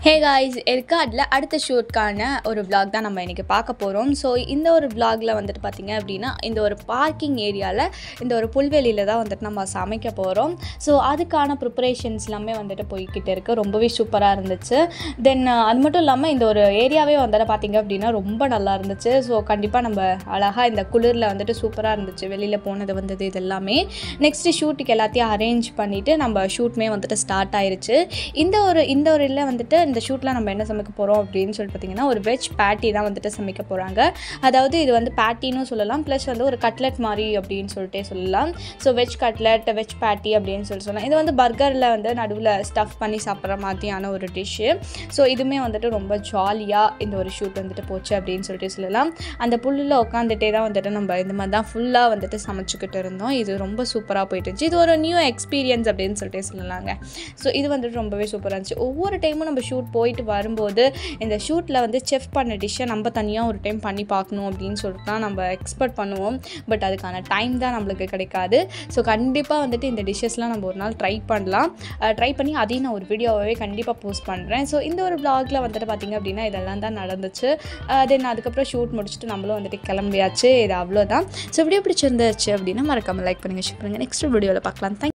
hey guys எர்காடில் அடுத்த ஷூட்கான ஒரு vlog தான் நம்ம இன்றைக்கி பார்க்க போகிறோம் ஸோ இந்த ஒரு vlogல வந்துட்டு பார்த்திங்க அப்படின்னா இந்த ஒரு பார்க்கிங் ஏரியாவில் இந்த ஒரு புல்வெளியில் தான் வந்துட்டு நம்ம சமைக்க போகிறோம் ஸோ அதுக்கான ப்ரிப்பரேஷன்ஸ் எல்லாமே வந்துட்டு போய்கிட்டு இருக்குது ரொம்பவே சூப்பராக இருந்துச்சு தென் அது மட்டும் இல்லாமல் இந்த ஒரு ஏரியாவே வந்துட்டு பார்த்திங்க அப்படின்னா ரொம்ப நல்லா இருந்துச்சு ஸோ கண்டிப்பாக நம்ம அழகாக இந்த குளிரில் வந்துட்டு சூப்பராக இருந்துச்சு வெளியில் போனது வந்தது இது எல்லாமே நெக்ஸ்ட்டு ஷூட்டுக்கு எல்லாத்தையும் அரேஞ்ச் பண்ணிவிட்டு நம்ம ஷூட்மே வந்துட்டு ஸ்டார்ட் ஆயிருச்சு இந்த ஒரு இந்த ஒரு இதில் வந்துட்டு இந்த ஷூட்டில் நம்ம என்ன சமைக்க போகிறோம் அப்படின்னு சொல்லிட்டு பார்த்தீங்கன்னா ஒரு வெஜ் பேட்டி தான் வந்துட்டு சமைக்க போகிறாங்க அதாவது இது வந்து பேட்டின்னு சொல்லலாம் ப்ளஸ் வந்து ஒரு கட்லெட் மாதிரி அப்படின்னு சொல்லிட்டே சொல்லலாம் ஸோ வெஜ் கட்லெட் வெஜ் பேட்டி அப்படின்னு சொல்லி சொல்லலாம் இது வந்து பர்கரில் வந்து நடுவில் ஸ்டஃப் பண்ணி சாப்பிட்ற மாதிரியான ஒரு டிஷ்ஷு ஸோ இதுவுமே வந்துட்டு ரொம்ப ஜாலியாக இந்த ஒரு ஷூட் வந்துட்டு போச்சு அப்படின்னு சொல்லிட்டு சொல்லலாம் அந்த புல்லில் உட்காந்துட்டே தான் வந்துட்டு நம்ம இந்த மாதிரி தான் ஃபுல்லாக வந்துட்டு சமைச்சிக்கிட்டு இருந்தோம் இது ரொம்ப சூப்பராக போயிட்டு இருந்துச்சு இது ஒரு நியூ எக்ஸ்பீரியன்ஸ் அப்படின்னு சொல்லிட்டு சொல்லலாங்க ஸோ இது வந்துட்டு ரொம்பவே சூப்பராக இருந்துச்சு ஒவ்வொரு டைமும் நம்ம ஷூட் போயிட்டு வரும்போது இந்த ஷூட்டில் வந்து செஃப் பண்ண டிஷ்ஷை நம்ம தனியாக ஒரு டைம் பண்ணி பார்க்கணும் அப்படின்னு சொல்லிட்டு தான் நம்ம எக்ஸ்பெக்ட் பண்ணுவோம் பட் அதுக்கான டைம் தான் நம்மளுக்கு கிடைக்காது ஸோ கண்டிப்பாக வந்துட்டு இந்த டிஷ்ஷஸ்லாம் நம்ம ஒரு நாள் ட்ரை பண்ணலாம் ட்ரை பண்ணி அதையும் நான் ஒரு வீடியோவே கண்டிப்பாக போஸ்ட் பண்ணுறேன் ஸோ இந்த ஒரு vlogல வந்துட்டு பார்த்திங்க அப்படின்னா இதெல்லாம் தான் நடந்துச்சு தென் அதுக்கப்புறம் ஷூட் முடிச்சுட்டு நம்மளும் வந்துட்டு கிளம்பியாச்சு இது அவ்வளோதான் ஸோ வீடியோ பிடிச்சிருந்துச்சு அப்படின்னா மறக்காமல் லைக் பண்ணுங்கள் ஷேர் பண்ணுங்கள் நெக்ஸ்ட் வீடியோவில் பார்க்கலாம் தேங்க்